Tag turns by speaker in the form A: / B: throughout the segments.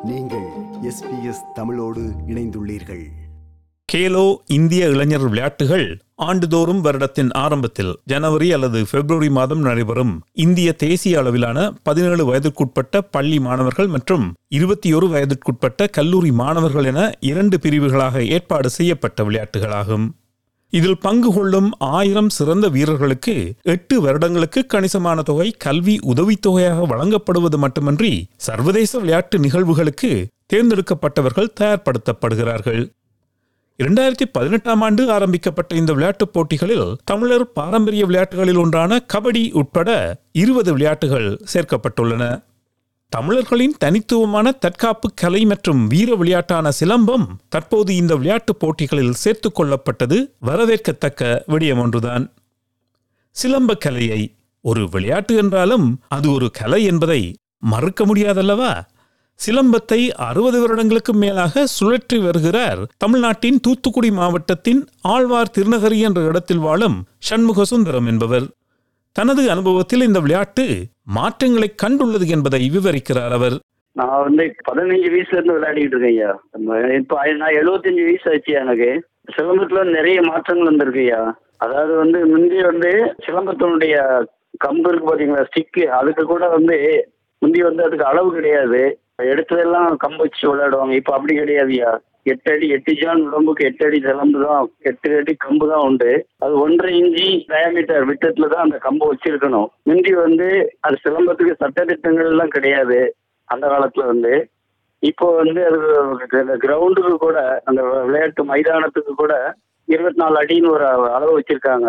A: நீங்கள் எஸ்பிஎஸ் தமிழோடு இணைந்துள்ளீர்கள்
B: கேலோ இந்திய இளைஞர் விளையாட்டுகள் ஆண்டுதோறும் வருடத்தின் ஆரம்பத்தில் ஜனவரி அல்லது பிப்ரவரி மாதம் நடைபெறும் இந்திய தேசிய அளவிலான பதினேழு வயதிற்குட்பட்ட பள்ளி மாணவர்கள் மற்றும் இருபத்தி ஒரு வயதிற்குட்பட்ட கல்லூரி மாணவர்கள் என இரண்டு பிரிவுகளாக ஏற்பாடு செய்யப்பட்ட விளையாட்டுகளாகும் இதில் பங்கு கொள்ளும் ஆயிரம் சிறந்த வீரர்களுக்கு எட்டு வருடங்களுக்கு கணிசமான தொகை கல்வி உதவித்தொகையாக வழங்கப்படுவது மட்டுமன்றி சர்வதேச விளையாட்டு நிகழ்வுகளுக்கு தேர்ந்தெடுக்கப்பட்டவர்கள் தயார்படுத்தப்படுகிறார்கள் இரண்டாயிரத்தி பதினெட்டாம் ஆண்டு ஆரம்பிக்கப்பட்ட இந்த விளையாட்டுப் போட்டிகளில் தமிழர் பாரம்பரிய விளையாட்டுகளில் ஒன்றான கபடி உட்பட இருபது விளையாட்டுகள் சேர்க்கப்பட்டுள்ளன தமிழர்களின் தனித்துவமான தற்காப்பு கலை மற்றும் வீர விளையாட்டான சிலம்பம் தற்போது இந்த விளையாட்டுப் போட்டிகளில் சேர்த்துக் கொள்ளப்பட்டது வரவேற்கத்தக்க விடயம் ஒன்றுதான் சிலம்ப கலையை ஒரு விளையாட்டு என்றாலும் அது ஒரு கலை என்பதை மறுக்க முடியாதல்லவா சிலம்பத்தை அறுபது வருடங்களுக்கு மேலாக சுழற்றி வருகிறார் தமிழ்நாட்டின் தூத்துக்குடி மாவட்டத்தின் ஆழ்வார் திருநகரி என்ற இடத்தில் வாழும் சண்முக சுந்தரம் என்பவர் தனது அனுபவத்தில் இந்த விளையாட்டு மாற்றங்களை கண்டுள்ளது என்பதை விவரிக்கிறார் அவர்
C: நான் வந்து பதினஞ்சு வயசுல இருந்து விளையாடிட்டு இருக்கேன் ஐயா நம்ம இப்போ நான் எழுபத்தஞ்சு வயசு ஆச்சு எனக்கு சிலம்பத்துல நிறைய மாற்றங்கள் வந்திருக்கு ஐயா அதாவது வந்து முந்தி வந்து சிலம்பத்தினுடைய கம்பு இருக்கு பாத்தீங்களா ஸ்டிக்கு அதுக்கு கூட வந்து முந்தி வந்து அதுக்கு அளவு கிடையாது எடுத்ததெல்லாம் கம்பு வச்சு விளையாடுவாங்க இப்போ அப்படி கிடையாதுயா எட்டு அடி எட்டு ஜான் உடம்புக்கு எட்டு அடி சிலம்பு தான் எட்டு அடி கம்பு தான் உண்டு அது ஒன்றரை இன்ச்சி டயாமீட்டர் விட்டத்துல தான் அந்த கம்பு வச்சிருக்கணும் முந்தி வந்து அது சிலம்பத்துக்கு சட்டத்திட்டங்கள் எல்லாம் கிடையாது அந்த காலத்துல வந்து இப்போ வந்து அது கிரவுண்டுக்கு கூட அந்த விளையாட்டு மைதானத்துக்கு கூட இருபத்தி நாலு அடின்னு ஒரு அளவு வச்சிருக்காங்க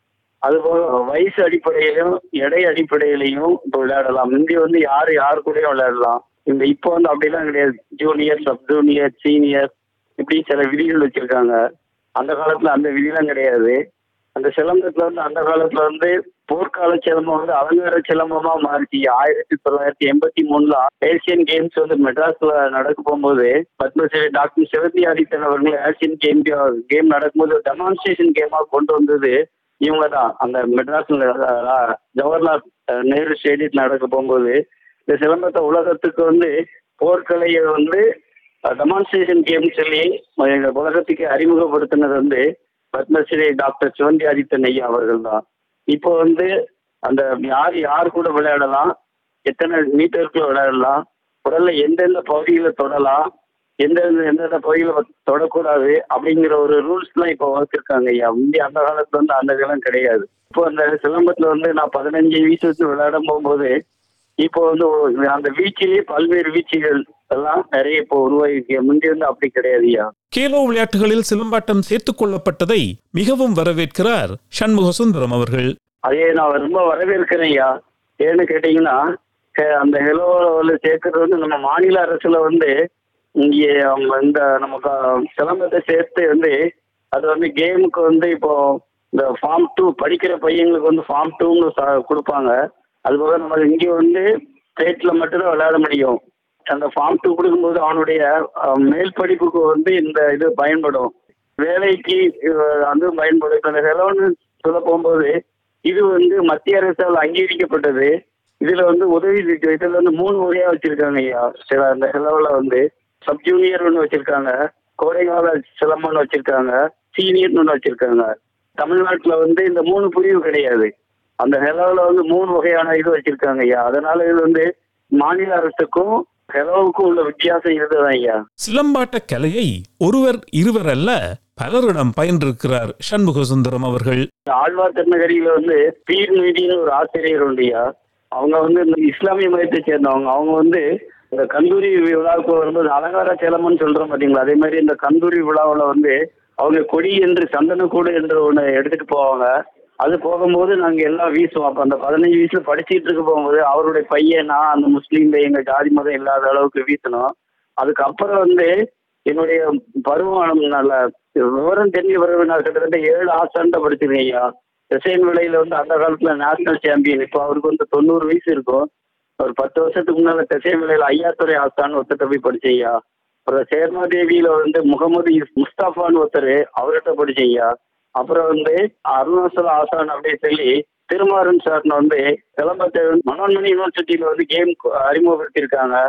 C: அதுபோல வயசு அடிப்படையிலும் எடை அடிப்படையிலையும் இப்போ விளையாடலாம் முந்தி வந்து யாரு யாரு கூடயும் விளையாடலாம் இந்த இப்போ வந்து அப்படிலாம் கிடையாது ஜூனியர் சப் ஜூனியர் சீனியர் இப்படி சில விதிகள் வச்சிருக்காங்க அந்த காலத்துல அந்த விதிலாம் கிடையாது அந்த சிலம்பத்துல வந்து அந்த காலத்துல வந்து போர்க்கால சிலம்பம் வந்து அலங்கார சிலம்பமா மாறிச்சு ஆயிரத்தி தொள்ளாயிரத்தி எண்பத்தி மூணுல ஏசியன் கேம்ஸ் வந்து மெட்ராஸ்ல நடக்க போகும்போது பத்மஸ்ரீ டாக்டர் சிவந்தி ஆதித்தன் அவர்கள் ஏசியன் கேம் கேம் நடக்கும்போது டெமான்ஸ்ட்ரேஷன் கேமா கொண்டு வந்தது இவங்க தான் அந்த மெட்ராஸ்ல அஹ், ஜவஹர்லால் அஹ், நேரு ஸ்டேடியத்தில் நடக்க போகும்போது இந்த சிலம்பத்தை உலகத்துக்கு வந்து போர்க்கலையை வந்து டெமான்ஸ்ட்ரேஷன் கேம் சொல்லி அஹ், உலகத்துக்கு அறிமுகப்படுத்தினது வந்து பத்மஸ்ரீ டாக்டர் சிவந்தி ஆதித்தன் ஐயா அவர்கள் தான் இப்போ வந்து அந்த யார் யார் கூட விளையாடலாம் எத்தனை மீட்டருக்குள்ள விளையாடலாம் உடல்ல எந்தெந்த பகுதிகளை தொடலாம் எந்தெந்த எந்தெந்த பகுதிகளை தொடக்கூடாது அப்படிங்கிற ஒரு ரூல்ஸ்லாம் இப்போ வகுத்திருக்காங்க ஐயா முந்தி அந்த காலத்துல வந்து அந்த இதெல்லாம் கிடையாது இப்போ அந்த சிலம்பத்துல வந்து நான் பதினஞ்சு வயசு வச்சு விளையாட போகும்போது இப்போ வந்து ஒரு- அந்த வீச்சிலேயே பல்வேறு வீச்சுகள் எல்லாம் நிறைய இப்போ உருவாகி முந்தி வந்து அப்படி கிடையாது ஐயா
B: கேலோ விளையாட்டுகளில் சிலம்பாட்டம் சேர்த்துக் கொள்ளப்பட்டதை மிகவும் வரவேற்கிறார் சண்முக சுந்தரம் அவர்கள்
C: அதே நான் ரொம்ப வரவேற்கிறேன் ஐயா ஏன்னு கேட்டீங்கன்னா ஹே- அந்த ஹெலோவில் சேர்க்கறது வந்து நம்ம மாநில அரசுல வந்து இங்கே அவங்க இந்த நமக்கு சிலம்பத்தை சேர்த்து வந்து அது வந்து கேமுக்கு வந்து இப்போ இந்த ஃபார்ம் டூ படிக்கிற பையங்களுக்கு வந்து ஃபார்ம் டூன்னு கொடுப்பாங்க அதுபோக நம்ம இங்கே வந்து ஸ்டேட்ல மட்டும்தான் விளையாட முடியும் அந்த ஃபார்ம் டூ கொடுக்கும்போது அவனுடைய அஹ், மேல் படிப்புக்கு வந்து இந்த இது பயன்படும் வேலைக்கு அஹ், வந்து பயன்படும் இப்போ இந்த ஹெலோன்னு சொல்ல போகும்போது இது வந்து மத்திய அரசால் அங்கீகரிக்கப்பட்டது இதுல வந்து உதவி இருக்கு. இதுல வந்து மூணு வகையா வச்சிருக்காங்க ஐயா சில அந்த செலவுல வந்து சப் ஜூனியர் ஒன்று வச்சிருக்காங்க கோடைகால சிலம்பம்னு வச்சிருக்காங்க சீனியர்னு ஒன்று வச்சிருக்காங்க தமிழ்நாட்டுல வந்து இந்த மூணு பிரிவு கிடையாது அந்த ஹெலோவில் வந்து மூணு வகையான இது வச்சிருக்காங்க ஐயா அதனால இது வந்து மாநில அரசுக்கும் ஹெலோவுக்கும் உள்ள வித்தியாசம் இதுதான் ஐயா
B: சிலம்பாட்ட கலையை ஒருவர் இருவர் அல்ல பலரிடம் பயின்றிருக்கிறார் சண்முக சுந்தரம் அவர்கள்
C: ஆழ்வார் திருநகரியில வந்து பீர் மீதின்னு ஒரு ஆசிரியர் உண்டுயா அவங்க வந்து இந்த இஸ்லாமிய மதத்தை சேர்ந்தவங்க அவங்க வந்து இந்த கந்தூரி விழாவுக்கு வரும்போது அலங்கார சேலம்னு சொல்றோம் பாத்தீங்களா அதே மாதிரி இந்த கந்தூரி விழாவில் வந்து அவங்க கொடி என்று சந்தனக்கூடு என்று ஒன்று எடுத்துட்டு போவாங்க அது போகும்போது நாங்கள் எல்லாம் வீசுவோம் அப்போ அந்த பதினஞ்சு வயசுல படிச்சுட்டு இருக்க போகும்போது அவருடைய பையன் நான் அந்த முஸ்லீம் எங்கள் ஜாதி மதம் இல்லாத அளவுக்கு வீசணும் அதுக்கப்புறம் வந்து என்னுடைய பருவம் நல்ல விவரம் தெரிஞ்ச பிறகு நான் கிட்டத்தட்ட ஏழு ஆசான்ட்ட படிச்சிருக்கேன் ஐயா ரசைன் விலையில வந்து அந்த காலத்துல நேஷனல் சாம்பியன் இப்போ அவருக்கு வந்து தொண்ணூறு வயசு இருக்கும் ஒரு பத்து வருஷத்துக்கு முன்னால திசைன் விலையில ஐயாத்துறை ஆஸ்தான் ஒருத்தர் போய் படிச்சேன் ஐயா அப்புறம் சேர்மாதேவியில வந்து முகமது இஸ்- முஸ்தாஃபான்னு ஒருத்தர் அவர்கிட்ட படிச்சேன் ஐயா அப்புறம் வந்து அருணாசல ஆசான் அப்படின்னு சொல்லி திருமாறன் சார்னு வந்து சிலம்பத்தை மனோன்மணி யூனிவர்சிட்டியில வந்து கேம் அறிமுகப்படுத்தியிருக்காங்க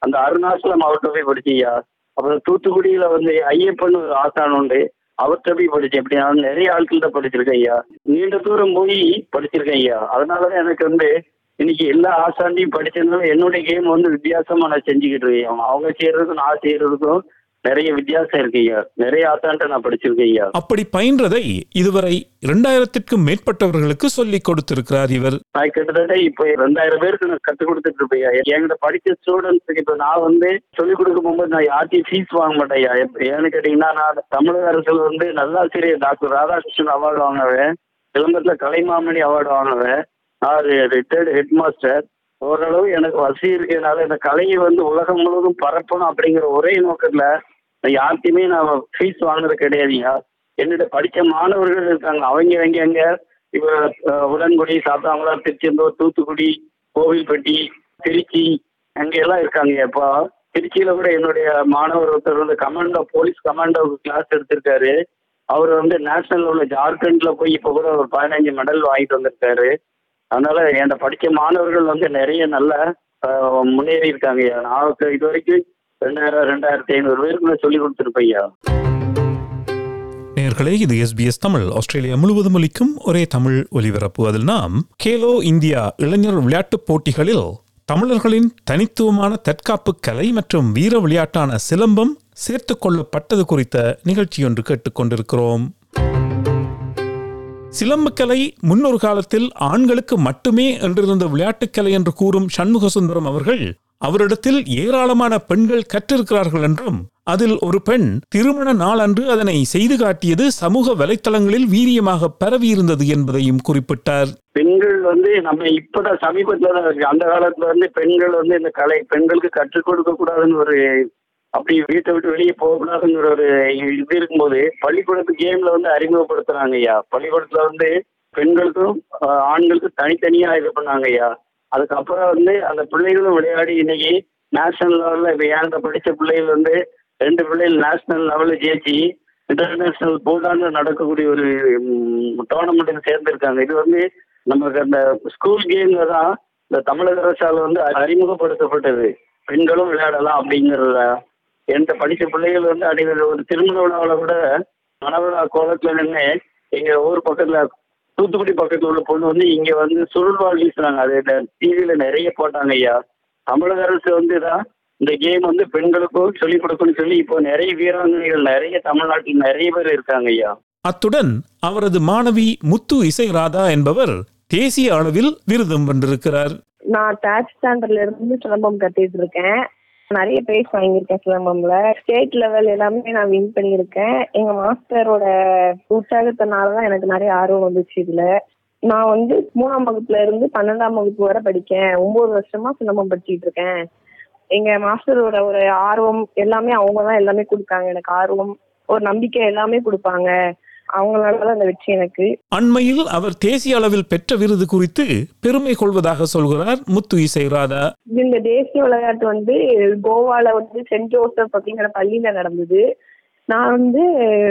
C: அந்த அருணாச்சலம் அவர்கிட்ட போய் படிச்சையா அப்புறம் தூத்துக்குடியில வந்து ஐயப்பன் ஒரு ஆசான் உண்டு அவர்கிட்ட போய் படிச்சேன் இப்படி நான் நிறைய ஆட்கள்கிட்ட படிச்சிருக்கேன் ஐயா நீண்ட தூரம் போய் படிச்சிருக்கேன் ஐயா அதனாலதான் எனக்கு வந்து இன்னைக்கு எல்லா ஆசாண்டியும் படிச்சதுனால என்னுடைய கேம் வந்து வித்தியாசமா நான் செஞ்சுக்கிட்டு இருக்கேன் அவங்க செய்யறதுக்கும் நான் செய்யறதுக்கும் நிறைய வித்தியாசம் இருக்கு ஐயா நிறைய ஆசான்ட்ட நான் படிச்சிருக்கேன் ஐயா
B: அப்படி பயின்றதை இதுவரை இரண்டாயிரத்திற்கும் மேற்பட்டவர்களுக்கு சொல்லிக் கொடுத்திருக்கிறார் இவர்
C: நான் கிட்டத்தட்ட இப்போ ரெண்டாயிரம் பேருக்கு நான் கற்றுக் கொடுத்துட்டு இருப்பேன் ஐயா. என்கிட்ட படிச்ச ஸ்டூடெண்ட்ஸுக்கு இப்போ நான் வந்து சொல்லிக் கொடுக்க போகும்போது நான் யார்ட்டையும் ஃபீஸ் வாங்க மாட்டேன் ஐயா. எப்ப- ஏன்னு கேட்டீங்கன்னா நான் தமிழக அரசுல வந்து நல்லாசிரியர் டாக்டர் ராதாகிருஷ்ணன் அவார்டு வாங்குவேன் சிலம்பத்தில் கலைமாமணி அவார்டு வாங்குவேன் நான் ரிட்டையர்டு ஹெட் மாஸ்டர் ஓரளவு எனக்கு வசதி இருக்கிறதுனால இந்த கலையை வந்து உலகம் முழுவதும் பரப்பணும் அப்படிங்கிற ஒரே நோக்கத்துல நான் யார்ட்டையுமே நான் ஃபீஸ் வாங்குறது கிடையாதுங்க என்னிட்ட படிச்ச மாணவர்கள் இருக்காங்க அவங்க எங்க எங்க இப்ப அஹ், உடன்குடி சாத்தாங்குளம் திருச்செந்தூர் தூத்துக்குடி கோவில்பட்டி திருச்சி அங்க எல்லாம் இருக்காங்க இப்போ திருச்சியில கூட என்னுடைய மாணவர் ஒருத்தர் வந்து கமாண்டோ போலீஸ் கமாண்டோ கிளாஸ் எடுத்திருக்காரு அவர் வந்து நேஷனல் உள்ள ஜார்க்கண்ட்ல போய் இப்போ கூட ஒரு பதினஞ்சு மெடல் வாங்கிட்டு வந்திருக்காரு அதனால என்கிட்ட படிச்ச மாணவர்கள் வந்து நிறைய நல்ல அஹ், முன்னேறி இருக்காங்க ஐயா நான் இது வரைக்கும் ரெண்டாயிரம் ரெண்டாயிரத்தி ஐநூறு பேருக்கு நான் சொல்லி கொடுத்துருப்பேன் ஐயா
B: நேர்களே இது எஸ்பிஎஸ் தமிழ் ஆஸ்திரேலியா முழுவதும் ஒலிக்கும் ஒரே தமிழ் ஒலிபரப்பு அதில் நாம் கேலோ இந்தியா இளைஞர் விளையாட்டுப் போட்டிகளில் தமிழர்களின் தனித்துவமான தற்காப்பு கலை மற்றும் வீர விளையாட்டான சிலம்பம் சேர்த்துக் கொள்ளப்பட்டது குறித்த நிகழ்ச்சியொன்று கேட்டுக்கொண்டிருக்கிறோம் சிலம்பக்கலை முன்னொரு காலத்தில் ஆண்களுக்கு மட்டுமே என்றிருந்த விளையாட்டுக்கலை என்று கூறும் சண்முக சுந்தரம் அவர்கள் அவரிடத்தில் ஏராளமான பெண்கள் கற்றிருக்கிறார்கள் என்றும் அதில் ஒரு பெண் திருமண நாளன்று அதனை செய்து காட்டியது சமூக வலைத்தளங்களில் வீரியமாக பரவியிருந்தது என்பதையும் குறிப்பிட்டார்
C: பெண்கள் வந்து நம்ம இப்பதான் சமீபத்துல தான் இருக்கு அந்த காலத்துல வந்து பெண்கள் வந்து இந்த கலை பெண்களுக்கு கற்றுக் கொடுக்க கூடாதுன்னு ஒரு அப்படி வீட்டை விட்டு வெளியே போகக்கூடாதுங்கிற ஒரு இது இருக்கும்போது பள்ளிக்கூடத்து கேம்ல வந்து அறிமுகப்படுத்துறாங்க ஐயா பள்ளிக்கூடத்துல வந்து பெண்களுக்கும் ஆஹ், ஆண்களுக்கும் தனித்தனியா இது பண்ணாங்க ஐயா அதுக்கப்புறம் வந்து அந்த பிள்ளைகளும் விளையாடி இன்னைக்கு நேஷனல் லெவல்ல இப்ப என்கிட்ட படிச்ச பிள்ளைகள் வந்து ரெண்டு பிள்ளைகள் நேஷனல் லெவல்ல ஜெயிச்சு இன்டர்நேஷனல் போர்டாண்டு நடக்கக்கூடிய ஒரு டோர்னமெண்ட்டுக்கு சேர்ந்திருக்காங்க இது வந்து நமக்கு அந்த ஸ்கூல் கேம்ல தான் இந்த தமிழக அரசால் வந்து அறிமுகப்படுத்தப்பட்டது பெண்களும் விளையாடலாம் அப்படிங்கிறத என்கிட்ட படிச்ச பிள்ளைகள் வந்து அடிக்கிற ஒரு திருமண விழாவில் கூட மணவிழா கோலத்துல நின்று எங்க ஊர் பக்கத்துல தூத்துக்குடி பக்கத்துல உள்ள பொண்ணு வந்து இங்க வந்து சுருள்வாள் வீசுறாங்க அது டிவியில நிறைய போட்டாங்க ஐயா தமிழக அரசு வந்து தான் இந்த கேம் வந்து பெண்களுக்கும் சொல்லிக் கொடுக்கணும்னு சொல்லி இப்போ நிறைய வீராங்கனைகள் நிறைய தமிழ்நாட்டில் நிறைய பேர் இருக்காங்க ஐயா
B: அத்துடன் அவரது மாணவி முத்து இசை ராதா என்பவர் தேசிய அளவில் விருதும் வென்றிருக்கிறார்
D: நான் தேர்ட் ஸ்டாண்டர்ட்ல இருந்து சிலம்பம் கத்திட்டு இருக்கேன் நிறைய பிரைஸ் வாங்கியிருக்கேன் சிலம்பம்ல ஸ்டேட் லெவல் எல்லாமே நான் வின் பண்ணியிருக்கேன் எங்க மாஸ்டரோட உற்சாகத்தினால தான் எனக்கு நிறைய ஆர்வம் வந்துச்சு இதுல நான் வந்து மூணாம் வகுப்புல இருந்து பன்னெண்டாம் வகுப்பு வரை படிக்கேன் ஒன்பது வருஷமா சிலம்பம் படிச்சிட்டு இருக்கேன் எங்க மாஸ்டரோட ஒரு ஆர்வம் எல்லாமே அவங்க தான் எல்லாமே கொடுத்தாங்க எனக்கு ஆர்வம் ஒரு நம்பிக்கை எல்லாமே கொடுப்பாங்க அவங்களால தான் அந்த வெற்றி எனக்கு
B: அண்மையில் அவர் தேசிய அளவில் பெற்ற விருது குறித்து பெருமை கொள்வதாக சொல்கிறார் முத்து இசை ராதா
D: இந்த தேசிய விளையாட்டு வந்து கோவால வந்து சென்ட் ஜோசப் அப்படிங்கிற பள்ளியில நடந்தது நான் வந்து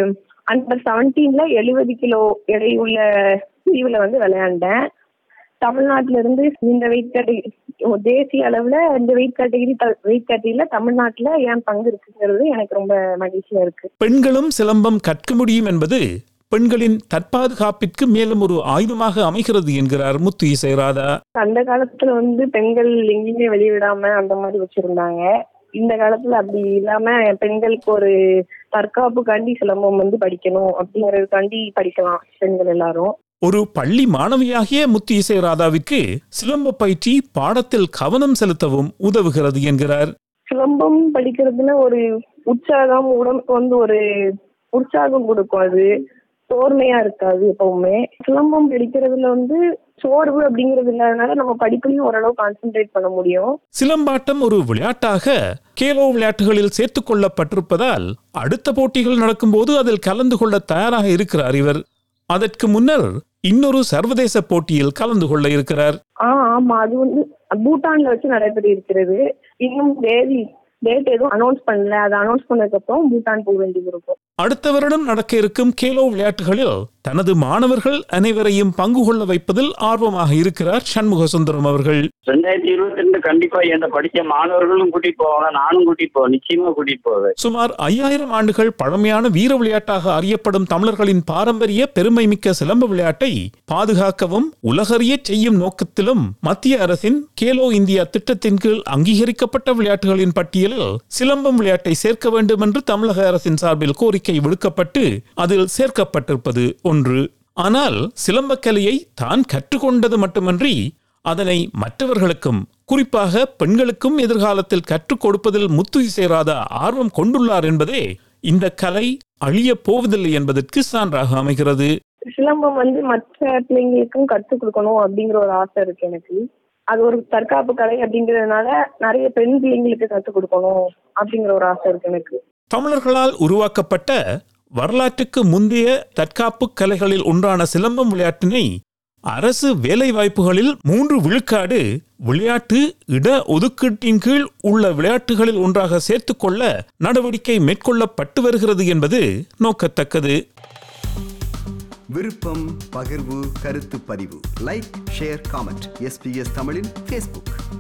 D: அண்டர் செவன்டீன்ல எழுபது கிலோ எடையுள்ள பிரிவுல வந்து விளையாண்டேன் தமிழ்நாட்டுல இருந்து இந்த வெயிட் கேட்டகரி தேசிய அளவுல இந்த வெயிட் கேட்டகரி வெயிட் கேட்டகரியில தமிழ்நாட்டுல என் பங்கு இருக்குங்கிறது எனக்கு ரொம்ப மகிழ்ச்சியா இருக்கு
B: பெண்களும் சிலம்பம் கற்க முடியும் என்பது பெண்களின் தற்பாதுகாப்பிற்கு மேலும் ஒரு ஆயுதமாக அமைகிறது என்கிறார் முத்து இசை ராதா
D: அந்த காலத்துல வந்து பெண்கள் எங்கேயுமே வெளிய விடாம அந்த மாதிரி வச்சிருந்தாங்க இந்த காலத்துல அப்படி இல்லாம பெண்களுக்கு ஒரு தற்காப்புக்காண்டி சிலம்பம் வந்து படிக்கணும் அப்படிங்கறதுக்காண்டி படிக்கலாம் பெண்கள் எல்லாரும்
B: ஒரு பள்ளி மாணவியாகிய முத்து இசை ராதாவிற்கு சிலம்ப பயிற்சி பாடத்தில் கவனம் செலுத்தவும் உதவுகிறது என்கிறார்
D: சிலம்பம் படிக்கிறதுல ஒரு உற்சாகம் உடம்புக்கு வந்து ஒரு உற்சாகம் கொடுக்கும் அது சோர்மையா இருக்காது எப்பவுமே சிலம்பம் படிக்கிறதுல வந்து சோர்வு அப்படிங்கிறது இல்லாதனால நம்ம படிப்புலயும் ஓரளவு கான்சென்ட்ரேட் பண்ண முடியும்
B: சிலம்பாட்டம் ஒரு விளையாட்டாக கேலோ விளையாட்டுகளில் சேர்த்துக் கொள்ளப்பட்டிருப்பதால் அடுத்த போட்டிகள் நடக்கும்போது அதில் கலந்து கொள்ள தயாராக இருக்கிறார் இவர் அதற்கு முன்னர் இன்னொரு சர்வதேச போட்டியில் கலந்து கொள்ள இருக்கிறார்
D: ஆ ஆமா அது வந்து பூட்டான்ல வச்சு நடைபெற இருக்கிறது இன்னும் தேதி டேட் எதுவும் அனௌன்ஸ் பண்ணல அதை அனௌன்ஸ் பண்ணதுக்கு அப்புறம் பூட்டான் போக வேண்டியது இருக்கும்
B: அடுத்த வருடம் நடக்க இருக்கும் கேலோ விளையாட்டுகளில் தனது மாணவர்கள் அனைவரையும் பங்கு கொள்ள வைப்பதில் ஆர்வமாக இருக்கிறார் சண்முக சுந்தரம் அவர்கள்
C: ரெண்டாயிரத்தி இருபத்தி ரெண்டு கண்டிப்பா என்ன படிச்ச மாணவர்களும் கூட்டிட்டு போவாங்க நானும் கூட்டிட்டு போவேன் நிச்சயமா கூட்டிட்டு போவேன்
B: சுமார் ஐயாயிரம் ஆண்டுகள் பழமையான வீர விளையாட்டாக அறியப்படும் தமிழர்களின் பாரம்பரிய பெருமைமிக்க சிலம்ப விளையாட்டை பாதுகாக்கவும் உலகறிய செய்யும் நோக்கத்திலும் மத்திய அரசின் கேலோ இந்தியா திட்டத்தின் கீழ் அங்கீகரிக்கப்பட்ட விளையாட்டுகளின் பட்டியலில் சிலம்பம் விளையாட்டை சேர்க்க வேண்டும் என்று தமிழக அரசின் சார்பில் கோரிக்கை விடுக்கப்பட்டு அதில் சேர்க்கப்பட்டிருப்பது ஒன்று ஆனால் சிலம்பக்கலையை தான் கற்றுக்கொண்டது மட்டுமன்றி அதனை மற்றவர்களுக்கும் குறிப்பாக பெண்களுக்கும் எதிர்காலத்தில் கற்றுக் கொடுப்பதில் முத்துதி சேராத ஆர்வம் கொண்டுள்ளார் என்பதே இந்த கலை அழியப் போவதில்லை என்பதற்கு சான்றாக அமைகிறது
D: சிலம்பம் வந்து மற்ற பிள்ளைங்களுக்கும் கற்றுக் கொடுக்கணும் அப்படிங்கிற ஒரு ஆசை இருக்கு எனக்கு அது ஒரு தற்காப்பு கலை அப்படிங்கிறதுனால நிறைய பெண் பிள்ளைங்களுக்கு கற்றுக் கொடுக்கணும் அப்படிங்கிற ஒரு ஆசை இருக்கு எனக்கு
B: தமிழர்களால் உருவாக்கப்பட்ட வரலாற்றுக்கு முந்தைய தற்காப்பு கலைகளில் ஒன்றான சிலம்பம் விளையாட்டினை அரசு வேலைவாய்ப்புகளில் மூன்று விழுக்காடு விளையாட்டு இட ஒதுக்கீட்டின் கீழ் உள்ள விளையாட்டுகளில் ஒன்றாக சேர்த்துக்கொள்ள நடவடிக்கை மேற்கொள்ளப்பட்டு வருகிறது என்பது நோக்கத்தக்கது
A: விருப்பம் பகிர்வு கருத்து பதிவு லைக் ஷேர் காமெண்ட் எஸ்பிஎஸ் தமிழின் ஃபேஸ்புக்